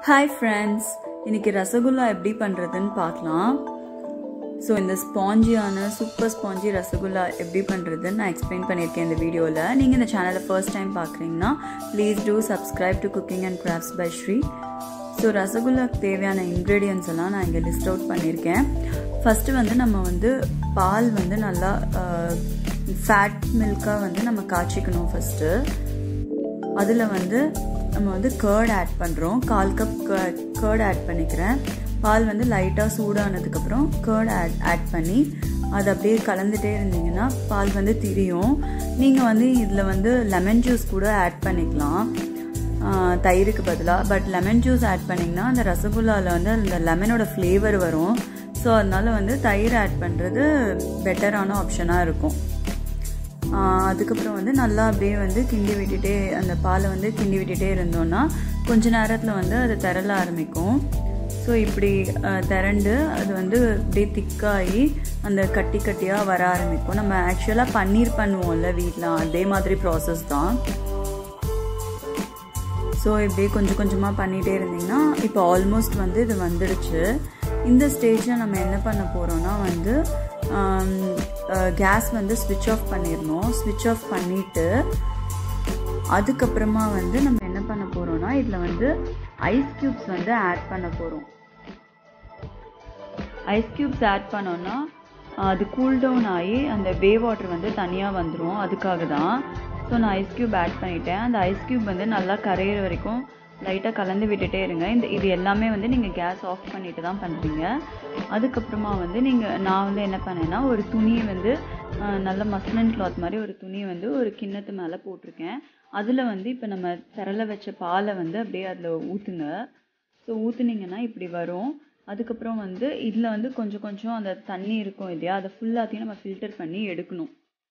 hi friends இன்னைக்கு ரசகுல்லா எப்படி பண்ணுறதுன்னு பார்க்கலாம் ஸோ இந்த ஸ்பாஞ்சியான சூப்பர் ஸ்பாஞ்சி ரசகுல்லா எப்படி பண்ணுறதுன்னு நான் எக்ஸ்பிளைன் பண்ணியிருக்கேன் இந்த வீடியோவில் நீங்கள் இந்த சேனலை ஃபர்ஸ்ட் டைம் பார்க்குறீங்கன்னா please do subscribe to cooking and crafts by Sri so ரசகுல்லாக்கு தேவையான இன்க்ரீடியன்ஸ் எல்லாம் நான் இங்கே லிஸ்ட் அவுட் பண்ணியிருக்கேன் ஃபஸ்ட்டு வந்து நம்ம வந்து பால் வந்து நல்லா ஃபேட் மில்காக வந்து நம்ம காய்ச்சிக்கணும் ஃபஸ்ட்டு அதில் வந்து நம்ம வந்து கேர்ட் ஆட் பண்ணுறோம் கால் கப் கேர்ட் ஆட் பண்ணிக்கிறேன் பால் வந்து லைட்டாக சூடானதுக்கப்புறம் கேர்ட் ஆட் ஆட் பண்ணி அது அப்படியே கலந்துகிட்டே இருந்தீங்கன்னா பால் வந்து திரியும் நீங்கள் வந்து இதில் வந்து லெமன் ஜூஸ் கூட ஆட் பண்ணிக்கலாம் தயிருக்கு பதிலாக பட் லெமன் ஜூஸ் ஆட் பண்ணிங்கன்னா அந்த ரசகுல்லாவில் வந்து அந்த லெமனோட ஃப்ளேவர் வரும் ஸோ அதனால வந்து தயிர் ஆட் பண்ணுறது பெட்டரான ஆப்ஷனாக இருக்கும் அதுக்கப்புறம் வந்து நல்லா அப்படியே வந்து கிண்டி விட்டுட்டே அந்த பாலை வந்து கிண்டி விட்டுட்டே இருந்தோன்னா கொஞ்ச நேரத்தில் வந்து அது திரள ஆரம்பிக்கும் ஸோ இப்படி திரண்டு அது வந்து அப்படியே திக்காகி அந்த கட்டி கட்டியாக வர ஆரம்பிக்கும் நம்ம ஆக்சுவலாக பன்னீர் பண்ணுவோம்ல வீட்டில் அதே மாதிரி ப்ராசஸ் தான் ஸோ இப்படியே கொஞ்சம் கொஞ்சமாக பண்ணிகிட்டே இருந்தீங்கன்னா இப்போ ஆல்மோஸ்ட் வந்து இது வந்துடுச்சு இந்த ஸ்டேஜில் நம்ம என்ன பண்ண போகிறோன்னா வந்து கேஸ் வந்து ஸ்விட்ச் ஆஃப் பண்ணிடணும் ஸ்விட்ச் ஆஃப் பண்ணிவிட்டு அதுக்கப்புறமா வந்து நம்ம என்ன பண்ண போகிறோம்னா இதில் வந்து ஐஸ் க்யூப்ஸ் வந்து ஆட் பண்ண போகிறோம் ஐஸ் க்யூப்ஸ் ஆட் பண்ணோன்னா அது கூல் டவுன் ஆகி அந்த வே வாட்டர் வந்து தனியாக வந்துடும் அதுக்காக தான் ஸோ நான் ஐஸ் க்யூப் ஆட் பண்ணிட்டேன் அந்த ஐஸ் க்யூப் வந்து நல்லா கரையிற வரைக்கும் லைட்டாக கலந்து விட்டுட்டே இருங்க இந்த இது எல்லாமே வந்து நீங்கள் கேஸ் ஆஃப் பண்ணிட்டு தான் பண்ணுறீங்க அதுக்கப்புறமா வந்து நீங்கள் நான் வந்து என்ன பண்ணேன்னா ஒரு துணியை வந்து நல்ல மஸ்லின் கிளாத் மாதிரி ஒரு துணியை வந்து ஒரு கிண்ணத்து மேலே போட்டிருக்கேன் அதில் வந்து இப்போ நம்ம திரள வச்ச பாலை வந்து அப்படியே அதில் ஊற்றுங்க ஸோ ஊற்றுனீங்கன்னா இப்படி வரும் அதுக்கப்புறம் வந்து இதில் வந்து கொஞ்சம் கொஞ்சம் அந்த தண்ணி இருக்கும் இல்லையா அதை ஃபுல்லாத்தையும் நம்ம ஃபில்டர் பண்ணி எடுக்கணும்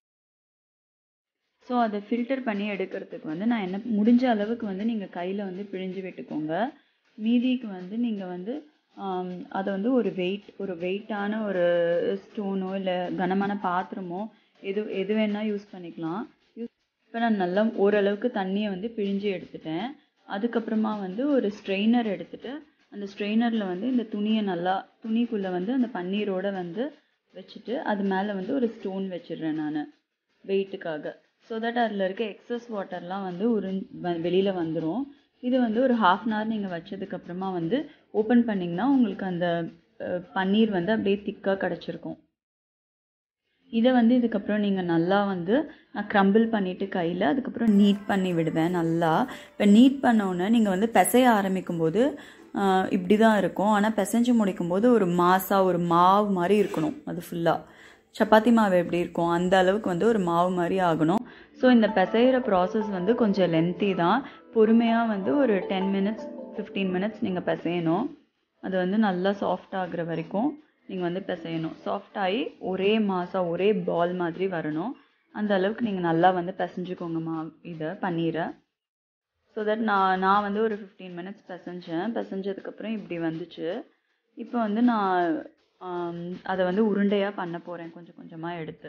ஸோ அதை ஃபில்டர் பண்ணி எடுக்கிறதுக்கு வந்து நான் என்ன முடிஞ்ச அளவுக்கு வந்து நீங்கள் கையில் வந்து பிழிஞ்சு விட்டுக்கோங்க மீதிக்கு வந்து நீங்கள் வந்து அதை வந்து ஒரு வெயிட் ஒரு வெயிட்டான ஒரு ஸ்டோனோ இல்லை கனமான பாத்திரமோ எது எது வேணால் யூஸ் பண்ணிக்கலாம் யூஸ் இப்போ நான் நல்லா ஓரளவுக்கு தண்ணியை வந்து பிழிஞ்சு எடுத்துட்டேன் அதுக்கப்புறமா வந்து ஒரு ஸ்ட்ரெயினர் எடுத்துகிட்டு அந்த ஸ்ட்ரெயினரில் வந்து இந்த துணியை நல்லா துணிக்குள்ளே வந்து அந்த பன்னீரோடு வந்து வச்சுட்டு அது மேலே வந்து ஒரு ஸ்டோன் வச்சிடுறேன் நான் வெயிட்டுக்காக ஸோ தட் அதில் இருக்க எக்ஸஸ் வாட்டர்லாம் வந்து உறிஞ் வெளியில் வந்துடும் இது வந்து ஒரு ஹாஃப் அன் ஹவர் நீங்கள் வச்சதுக்கப்புறமா வந்து ஓப்பன் பண்ணிங்கன்னா உங்களுக்கு அந்த பன்னீர் வந்து அப்படியே திக்காக கிடச்சிருக்கும் இதை வந்து இதுக்கப்புறம் நீங்கள் நல்லா வந்து நான் க்ரம்பிள் பண்ணிவிட்டு கையில் அதுக்கப்புறம் நீட் பண்ணி விடுவேன் நல்லா இப்போ நீட் பண்ணோன்னே நீங்கள் வந்து பிசைய ஆரம்பிக்கும் போது இப்படி தான் இருக்கும் ஆனால் பிசைஞ்சு முடிக்கும் போது ஒரு மாசாக ஒரு மாவு மாதிரி இருக்கணும் அது ஃபுல்லாக சப்பாத்தி மாவு எப்படி இருக்கும் அந்த அளவுக்கு வந்து ஒரு மாவு மாதிரி ஆகணும் ஸோ இந்த பிசைகிற ப்ராசஸ் வந்து கொஞ்சம் லென்த்தி தான் பொறுமையாக வந்து ஒரு டென் மினிட்ஸ் ஃபிஃப்டீன் மினிட்ஸ் நீங்கள் பிசையணும் அது வந்து நல்லா சாஃப்ட் ஆகுற வரைக்கும் நீங்கள் வந்து பிசையணும் சாஃப்ட் ஆகி ஒரே மாதம் ஒரே பால் மாதிரி வரணும் அந்த அளவுக்கு நீங்கள் நல்லா வந்து பிசைஞ்சுக்கோங்க மா இதை பன்னீரை ஸோ தட் நான் நான் வந்து ஒரு ஃபிஃப்டீன் மினிட்ஸ் பிசைஞ்சேன் பிசைஞ்சதுக்கப்புறம் இப்படி வந்துச்சு இப்போ வந்து நான் அதை வந்து உருண்டையாக பண்ண போகிறேன் கொஞ்சம் கொஞ்சமாக எடுத்து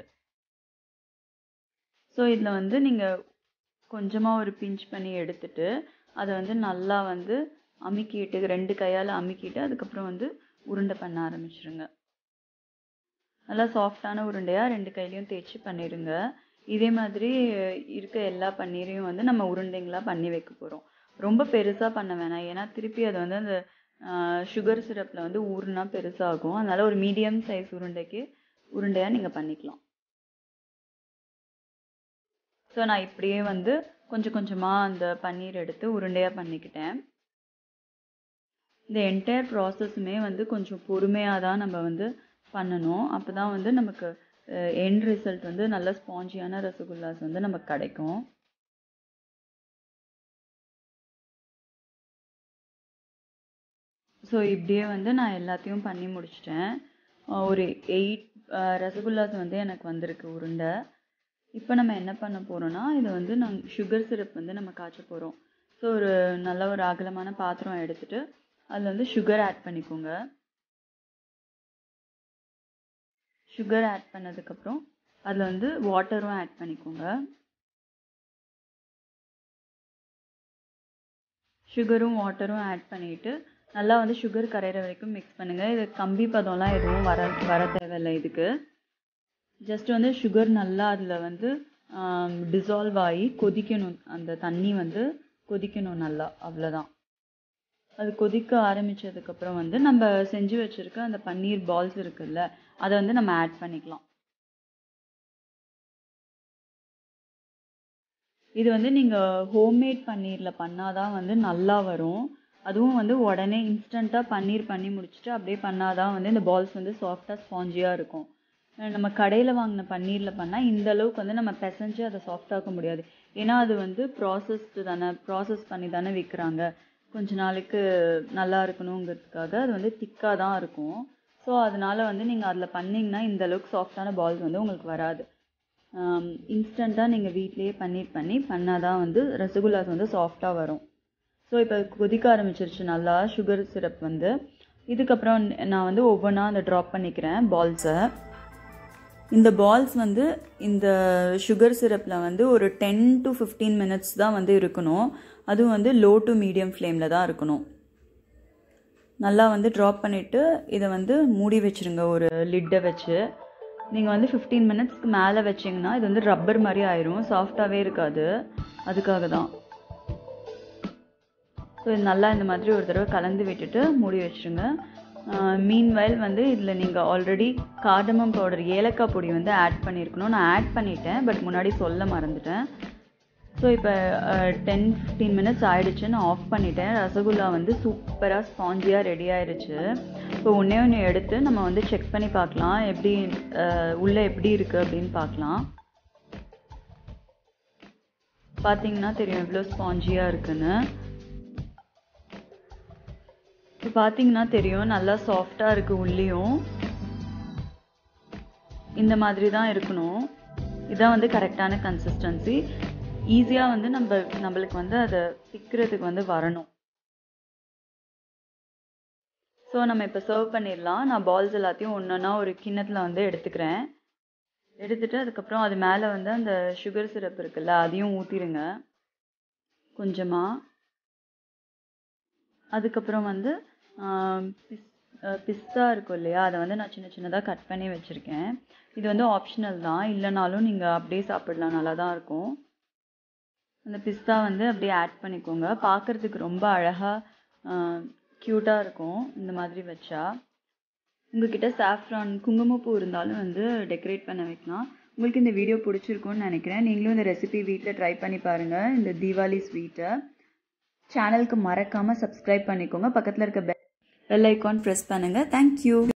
ஸோ இதில் வந்து நீங்கள் கொஞ்சமாக ஒரு பிஞ்ச் பண்ணி எடுத்துட்டு அதை வந்து நல்லா வந்து அமுக்கிட்டு ரெண்டு கையால் அமுக்கிட்டு அதுக்கப்புறம் வந்து உருண்டை பண்ண ஆரம்பிச்சிருங்க நல்லா சாஃப்டான உருண்டையாக ரெண்டு கையிலையும் தேய்ச்சி பண்ணிடுங்க இதே மாதிரி இருக்க எல்லா பன்னீரையும் வந்து நம்ம உருண்டைங்களாக பண்ணி வைக்க போகிறோம் ரொம்ப பெருசாக பண்ண வேணாம் ஏன்னா திருப்பி அது வந்து அந்த சுகர் சிரப்பில் வந்து ஊறுனா பெருசாகும் அதனால் ஒரு மீடியம் சைஸ் உருண்டைக்கு உருண்டையாக நீங்கள் பண்ணிக்கலாம் ஸோ நான் இப்படியே வந்து கொஞ்சம் கொஞ்சமாக அந்த பன்னீர் எடுத்து உருண்டையாக பண்ணிக்கிட்டேன் இந்த என்டையர் ப்ராசஸுமே வந்து கொஞ்சம் பொறுமையாக தான் நம்ம வந்து பண்ணணும் அப்போ தான் வந்து நமக்கு எண்ட் ரிசல்ட் வந்து நல்ல ஸ்பாஞ்சியான ரசகுல்லாஸ் வந்து நமக்கு கிடைக்கும் ஸோ இப்படியே வந்து நான் எல்லாத்தையும் பண்ணி முடிச்சிட்டேன் ஒரு எயிட் ரசகுல்லாஸ் வந்து எனக்கு வந்திருக்கு உருண்டை இப்போ நம்ம என்ன பண்ண போகிறோன்னா இது வந்து நாங்கள் சுகர் சிரப் வந்து நம்ம காய்ச்ச போகிறோம் ஸோ ஒரு நல்ல ஒரு அகலமான பாத்திரம் எடுத்துகிட்டு அதில் வந்து சுகர் ஆட் பண்ணிக்கோங்க சுகர் ஆட் பண்ணதுக்கப்புறம் அதில் வந்து வாட்டரும் ஆட் பண்ணிக்கோங்க சுகரும் வாட்டரும் ஆட் பண்ணிவிட்டு நல்லா வந்து சுகர் கரையிற வரைக்கும் மிக்ஸ் பண்ணுங்கள் இது கம்பி பதம்லாம் எதுவும் வர வர தேவையில்லை இதுக்கு ஜஸ்ட் வந்து சுகர் நல்லா அதில் வந்து டிசால்வ் ஆகி கொதிக்கணும் அந்த தண்ணி வந்து கொதிக்கணும் நல்லா அவ்வளோதான் அது கொதிக்க ஆரம்பித்ததுக்கப்புறம் வந்து நம்ம செஞ்சு வச்சுருக்க அந்த பன்னீர் பால்ஸ் இருக்குல்ல அதை வந்து நம்ம ஆட் பண்ணிக்கலாம் இது வந்து நீங்கள் ஹோம்மேட் பன்னீரில் பண்ணாதான் வந்து நல்லா வரும் அதுவும் வந்து உடனே இன்ஸ்டண்ட்டாக பன்னீர் பண்ணி முடிச்சுட்டு அப்படியே பண்ணாதான் வந்து இந்த பால்ஸ் வந்து சாஃப்டாக ஸ்பாஞ்சியாக இருக்கும் நம்ம கடையில் வாங்கின பன்னீரில் பண்ணால் இந்த அளவுக்கு வந்து நம்ம பிசைஞ்சு அதை சாஃப்டாக்க முடியாது ஏன்னா அது வந்து ப்ராசஸ்டு தானே ப்ராசஸ் பண்ணி தானே விற்கிறாங்க கொஞ்ச நாளைக்கு நல்லா இருக்கணுங்கிறதுக்காக அது வந்து திக்காக தான் இருக்கும் ஸோ அதனால வந்து நீங்கள் அதில் பண்ணிங்கன்னா இந்த அளவுக்கு சாஃப்டான பால்ஸ் வந்து உங்களுக்கு வராது இன்ஸ்டண்ட்டாக நீங்கள் வீட்லேயே பன்னீர் பண்ணி பண்ணால் தான் வந்து ரசகுல்லாஸ் வந்து சாஃப்டாக வரும் ஸோ இப்போ கொதிக்க ஆரம்பிச்சிருச்சு நல்லா சுகர் சிரப் வந்து இதுக்கப்புறம் நான் வந்து ஒவ்வொன்றா அந்த ட்ராப் பண்ணிக்கிறேன் பால்ஸை இந்த பால்ஸ் வந்து இந்த சுகர் சிரப்பில் வந்து ஒரு டென் டு ஃபிஃப்டீன் மினிட்ஸ் தான் வந்து இருக்கணும் அதுவும் வந்து லோ டு மீடியம் ஃப்ளேமில் தான் இருக்கணும் நல்லா வந்து ட்ராப் பண்ணிவிட்டு இதை வந்து மூடி வச்சுருங்க ஒரு லிட்டை வச்சு நீங்கள் வந்து ஃபிஃப்டீன் மினிட்ஸ்க்கு மேலே வச்சிங்கன்னா இது வந்து ரப்பர் மாதிரி ஆயிரும் சாஃப்டாகவே இருக்காது அதுக்காக தான் ஸோ இது நல்லா இந்த மாதிரி ஒரு தடவை கலந்து விட்டுட்டு மூடி வச்சுருங்க மீன் வயல் வந்து இதில் நீங்கள் ஆல்ரெடி கார்டமம் பவுடர் ஏலக்காய் பொடி வந்து ஆட் பண்ணியிருக்கணும் நான் ஆட் பண்ணிட்டேன் பட் முன்னாடி சொல்ல மறந்துட்டேன் ஸோ இப்போ டென் ஃபிஃப்டீன் மினிட்ஸ் ஆயிடுச்சு நான் ஆஃப் பண்ணிட்டேன் ரசகுல்லா வந்து சூப்பராக ஸ்பாஞ்சியாக ரெடி ஆயிடுச்சு இப்போ ஒன்றே ஒன்று எடுத்து நம்ம வந்து செக் பண்ணி பார்க்கலாம் எப்படி உள்ளே எப்படி இருக்குது அப்படின்னு பார்க்கலாம் பார்த்தீங்கன்னா தெரியும் எவ்வளோ ஸ்பாஞ்சியாக இருக்குன்னு இப்போ பார்த்தீங்கன்னா தெரியும் நல்லா சாஃப்டாக இருக்குது உள்ளேயும் இந்த மாதிரி தான் இருக்கணும் இதான் வந்து கரெக்டான கன்சிஸ்டன்சி ஈஸியாக வந்து நம்ம நம்மளுக்கு வந்து அதை பிக்கிறதுக்கு வந்து வரணும் ஸோ நம்ம இப்போ சர்வ் பண்ணிடலாம் நான் பால்ஸ் எல்லாத்தையும் ஒன்று ஒன்றா ஒரு கிண்ணத்தில் வந்து எடுத்துக்கிறேன் எடுத்துட்டு அதுக்கப்புறம் அது மேலே வந்து அந்த சுகர் சிரப் இருக்குல்ல அதையும் ஊற்றிடுங்க கொஞ்சமாக அதுக்கப்புறம் வந்து பிஸ் பிஸ்தா இருக்கும் இல்லையா அதை வந்து நான் சின்ன சின்னதாக கட் பண்ணி வச்சுருக்கேன் இது வந்து ஆப்ஷனல் தான் இல்லைனாலும் நீங்கள் அப்படியே சாப்பிடலாம் நல்லா தான் இருக்கும் அந்த பிஸ்தா வந்து அப்படியே ஆட் பண்ணிக்கோங்க பார்க்குறதுக்கு ரொம்ப அழகாக க்யூட்டாக இருக்கும் இந்த மாதிரி வச்சா உங்ககிட்ட சாஃப்ரான் குங்குமப்பூ இருந்தாலும் வந்து டெக்கரேட் பண்ண வைக்கலாம் உங்களுக்கு இந்த வீடியோ பிடிச்சிருக்கும்னு நினைக்கிறேன் நீங்களும் இந்த ரெசிபி வீட்டில் ட்ரை பண்ணி பாருங்கள் இந்த தீபாவளி ஸ்வீட்டை சேனலுக்கு மறக்காமல் சப்ஸ்கிரைப் பண்ணிக்கோங்க பக்கத்தில் இருக்க பெல் ஐக்கான் ப்ரெஸ் பண்ணுங்கள் தேங்க்யூ